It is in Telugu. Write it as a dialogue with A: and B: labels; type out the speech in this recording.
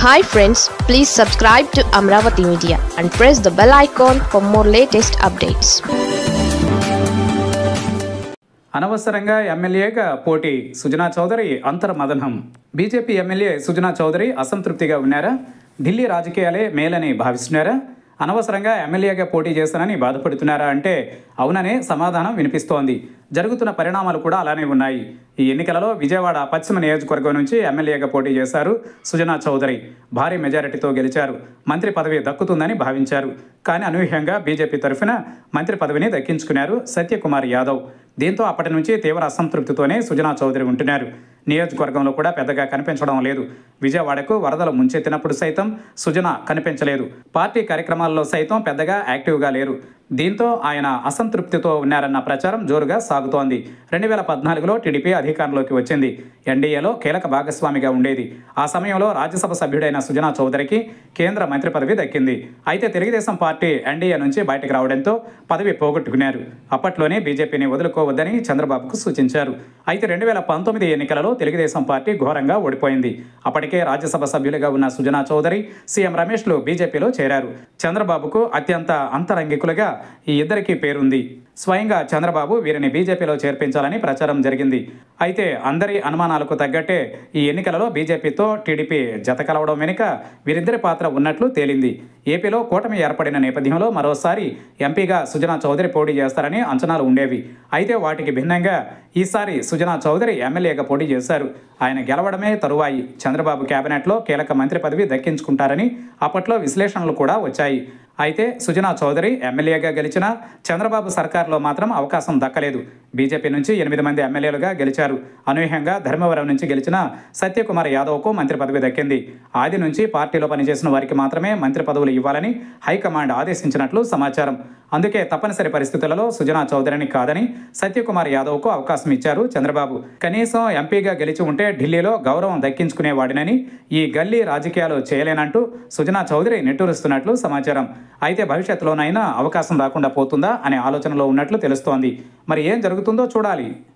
A: hi friends please subscribe to Amaravati media and press the bell icon for more latest updates
B: అనవసరంగా ఎమ్మెల్యేగా పోటీ సుజనా చౌదరి అంతర్మదనం బీజేపీ ఎమ్మెల్యే సుజనా చౌదరి అసంతృప్తిగా ఉన్నారా ఢిల్లీ రాజకీయాలే మేలని భావిస్తున్నారా అనవసరంగా ఎమ్మెల్యేగా పోటీ చేస్తానని బాధపడుతున్నారా అంటే అవుననే సమాధానం వినిపిస్తోంది జరుగుతున్న పరిణామాలు కూడా అలానే ఉన్నాయి ఈ ఎన్నికలలో విజయవాడ పశ్చిమ నియోజకవర్గం నుంచి ఎమ్మెల్యేగా పోటీ చేశారు సుజనా చౌదరి భారీ మెజారిటీతో గెలిచారు మంత్రి పదవి దక్కుతుందని భావించారు కానీ అనూహ్యంగా బీజేపీ తరఫున మంత్రి పదవిని దక్కించుకున్నారు సత్యకుమార్ యాదవ్ దీంతో అప్పటి నుంచి తీవ్ర అసంతృప్తితోనే సుజనా చౌదరి ఉంటున్నారు నియోజకవర్గంలో కూడా పెద్దగా కనిపించడం లేదు విజయవాడకు వరదలు ముంచెత్తినప్పుడు సైతం సుజన కనిపించలేదు పార్టీ కార్యక్రమాల్లో సైతం పెద్దగా యాక్టివ్గా లేరు దీంతో ఆయన అసంతృప్తితో ఉన్నారన్న ప్రచారం జోరుగా సాగుతోంది రెండు వేల పద్నాలుగులో టీడీపీ అధికారంలోకి వచ్చింది ఎన్డీఏలో కీలక భాగస్వామిగా ఉండేది ఆ సమయంలో రాజ్యసభ సభ్యుడైన సుజనా చౌదరికి కేంద్ర మంత్రి పదవి దక్కింది అయితే తెలుగుదేశం పార్టీ ఎన్డీఏ నుంచి బయటకు రావడంతో పదవి పోగొట్టుకున్నారు అప్పట్లోనే బీజేపీని వదులుకోవద్దని చంద్రబాబుకు సూచించారు అయితే రెండు వేల పంతొమ్మిది ఎన్నికలలో తెలుగుదేశం పార్టీ ఘోరంగా ఓడిపోయింది అప్పటికే రాజ్యసభ సభ్యులుగా ఉన్న సుజనా చౌదరి సీఎం రమేష్లు బీజేపీలో చేరారు చంద్రబాబుకు అత్యంత అంతరంగికులుగా ఈ ఇద్దరికీ పేరుంది స్వయంగా చంద్రబాబు వీరిని బీజేపీలో చేర్పించాలని ప్రచారం జరిగింది అయితే అందరి అనుమానాలకు తగ్గట్టే ఈ ఎన్నికలలో బీజేపీతో టీడీపీ జత కలవడం వెనుక వీరిద్దరి పాత్ర ఉన్నట్లు తేలింది ఏపీలో కూటమి ఏర్పడిన నేపథ్యంలో మరోసారి ఎంపీగా సుజనా చౌదరి పోటీ చేస్తారని అంచనాలు ఉండేవి అయితే వాటికి భిన్నంగా ఈసారి సుజనా చౌదరి ఎమ్మెల్యేగా పోటీ చేశారు ఆయన గెలవడమే తరువాయి చంద్రబాబు కేబినెట్లో కీలక మంత్రి పదవి దక్కించుకుంటారని అప్పట్లో విశ్లేషణలు కూడా వచ్చాయి అయితే సుజనా చౌదరి ఎమ్మెల్యేగా గెలిచిన చంద్రబాబు సర్కార్లో మాత్రం అవకాశం దక్కలేదు బీజేపీ నుంచి ఎనిమిది మంది ఎమ్మెల్యేలుగా గెలిచారు అనూహ్యంగా ధర్మవరం నుంచి గెలిచిన సత్యకుమార్ యాదవ్కు మంత్రి పదవి దక్కింది ఆది నుంచి పార్టీలో పనిచేసిన వారికి మాత్రమే మంత్రి పదవులు ఇవ్వాలని హైకమాండ్ ఆదేశించినట్లు సమాచారం అందుకే తప్పనిసరి పరిస్థితులలో సుజనా చౌదరిని కాదని సత్యకుమార్ యాదవ్కు అవకాశం ఇచ్చారు చంద్రబాబు కనీసం ఎంపీగా గెలిచి ఉంటే ఢిల్లీలో గౌరవం దక్కించుకునేవాడినని ఈ గల్లీ రాజకీయాలు చేయలేనంటూ సుజనా చౌదరి నిట్టూరుస్తున్నట్లు సమాచారం అయితే భవిష్యత్తులోనైనా అవకాశం రాకుండా పోతుందా అనే ఆలోచనలో ఉన్నట్లు తెలుస్తోంది మరి ఏం జరుగుతుందో చూడాలి